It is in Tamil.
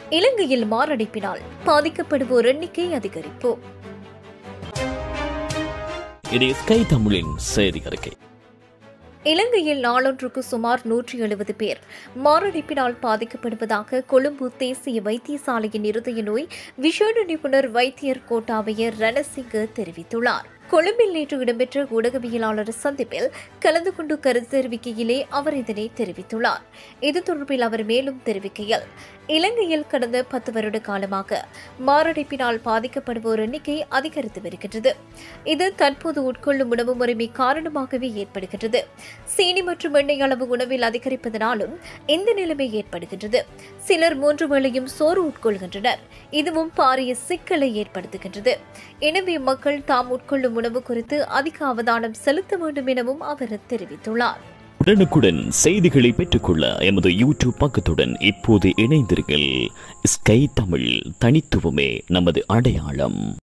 இலங்கையில் மாரடைப்பினால் பாதிக்கப்படுவோர் எண்ணிக்கை அதிகரிப்பு இது ஸ்கை தமிழின் செய்தி அறிக்கை இலங்கையில் நாளொன்றுக்கு சுமார் நூற்றி எழுபது பேர் மாரடைப்பினால் பாதிக்கப்படுவதாக கொழும்பு தேசிய வைத்தியசாலையின் இருதய நோய் விசேட நிபுணர் வைத்தியர் கோட்டாபய ரணசிங்க தெரிவித்துள்ளார் கொழும்பில் நேற்று இடம்பெற்ற ஊடகவியலாளர் சந்திப்பில் கலந்து கொண்டு கருத்து தெரிவிக்கையிலே அவர் இதனை தெரிவித்துள்ளார் இது தொடர்பில் அவர் மேலும் தெரிவிக்கையில் இலங்கையில் கடந்த பத்து வருட காலமாக மாரடைப்பினால் பாதிக்கப்படுவோர் எண்ணிக்கை அதிகரித்து வருகின்றது இது தற்போது உட்கொள்ளும் உணவு முறைமை காரணமாகவே ஏற்படுகின்றது சீனி மற்றும் எண்ணெய் அளவு உணவில் அதிகரிப்பதனாலும் இந்த நிலைமை ஏற்படுகின்றது சிலர் மூன்று வேளையும் சோறு உட்கொள்கின்றனர் இதுவும் பாரிய சிக்கலை ஏற்படுத்துகின்றது எனவே மக்கள் தாம் உட்கொள்ளும் உணவு குறித்து அதிக அவதானம் செலுத்த வேண்டும் எனவும் அவர் தெரிவித்துள்ளார் உடனுக்குடன் செய்திகளை பெற்றுக்கொள்ள எமது யூடியூப் பக்கத்துடன் இப்போது இணைந்திருங்கள் ஸ்கை தமிழ் தனித்துவமே நமது அடையாளம்